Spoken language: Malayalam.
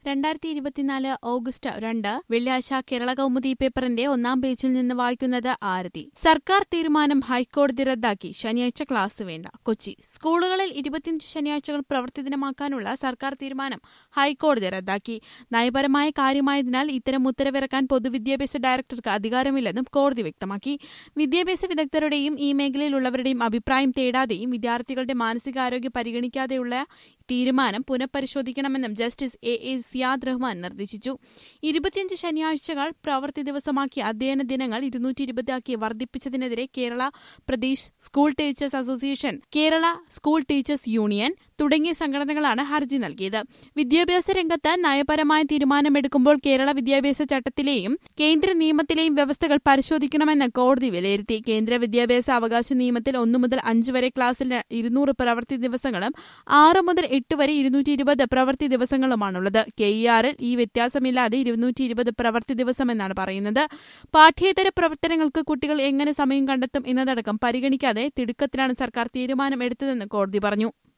രണ്ടായിരത്തി ഇരുപത്തിനാല് ഓഗസ്റ്റ് രണ്ട് വെള്ളിയാഴ്ച കേരള കൗമുദി പേപ്പറിന്റെ ഒന്നാം പേജിൽ നിന്ന് വായിക്കുന്നത് ആരതി സർക്കാർ തീരുമാനം ഹൈക്കോടതി റദ്ദാക്കി ശനിയാഴ്ച ക്ലാസ് വേണ്ട കൊച്ചി സ്കൂളുകളിൽ ഇരുപത്തിയഞ്ച് ശനിയാഴ്ചകൾ പ്രവൃത്തി ദിനമാക്കാനുള്ള സർക്കാർ തീരുമാനം ഹൈക്കോടതി റദ്ദാക്കി നയപരമായ കാര്യമായതിനാൽ ഇത്തരം ഉത്തരവിറക്കാൻ പൊതുവിദ്യാഭ്യാസ ഡയറക്ടർക്ക് അധികാരമില്ലെന്നും കോടതി വ്യക്തമാക്കി വിദ്യാഭ്യാസ വിദഗ്ധരുടെയും ഈ മേഖലയിലുള്ളവരുടെയും അഭിപ്രായം തേടാതെയും വിദ്യാർത്ഥികളുടെ മാനസികാരോഗ്യം പരിഗണിക്കാതെയുള്ള തീരുമാനം പുനഃപരിശോധിക്കണമെന്നും justice A A Siyad Rahman നിർദ്ദേശിച്ചു ഇരുപത്തിയഞ്ച് ശനിയാഴ്ചകൾ പ്രവൃത്തി ദിവസമാക്കി അധ്യയന ദിനങ്ങൾ ഇരുന്നൂറ്റി ഇരുപതാക്കി വർദ്ധിപ്പിച്ചതിനെതിരെ Kerala Pradesh school teachers association Kerala school teachers union തുടങ്ങിയ സംഘടനകളാണ് ഹർജി നൽകിയത് വിദ്യാഭ്യാസ രംഗത്ത് നയപരമായ തീരുമാനമെടുക്കുമ്പോൾ കേരള വിദ്യാഭ്യാസ ചട്ടത്തിലെയും കേന്ദ്ര നിയമത്തിലെയും വ്യവസ്ഥകൾ പരിശോധിക്കണമെന്ന് കോടതി വിലയിരുത്തി കേന്ദ്ര വിദ്യാഭ്യാസ അവകാശ നിയമത്തിൽ ഒന്നു മുതൽ അഞ്ച് വരെ ക്ലാസ്സിൽ ഇരുന്നൂറ് പ്രവൃത്തി ദിവസങ്ങളും ആറ് മുതൽ എട്ട് വരെ ഇരുന്നൂറ്റി ഇരുപത് പ്രവൃത്തി ദിവസങ്ങളുമാണുള്ളത് കെ ഇ ആറിൽ ഈ വ്യത്യാസമില്ലാതെ ഇരുന്നൂറ്റി ഇരുപത് പ്രവൃത്തി ദിവസം എന്നാണ് പറയുന്നത് പാഠ്യേതര പ്രവർത്തനങ്ങൾക്ക് കുട്ടികൾ എങ്ങനെ സമയം കണ്ടെത്തും എന്നതടക്കം പരിഗണിക്കാതെ തിടുക്കത്തിലാണ് സർക്കാർ തീരുമാനം എടുത്തതെന്ന് കോടതി പറഞ്ഞു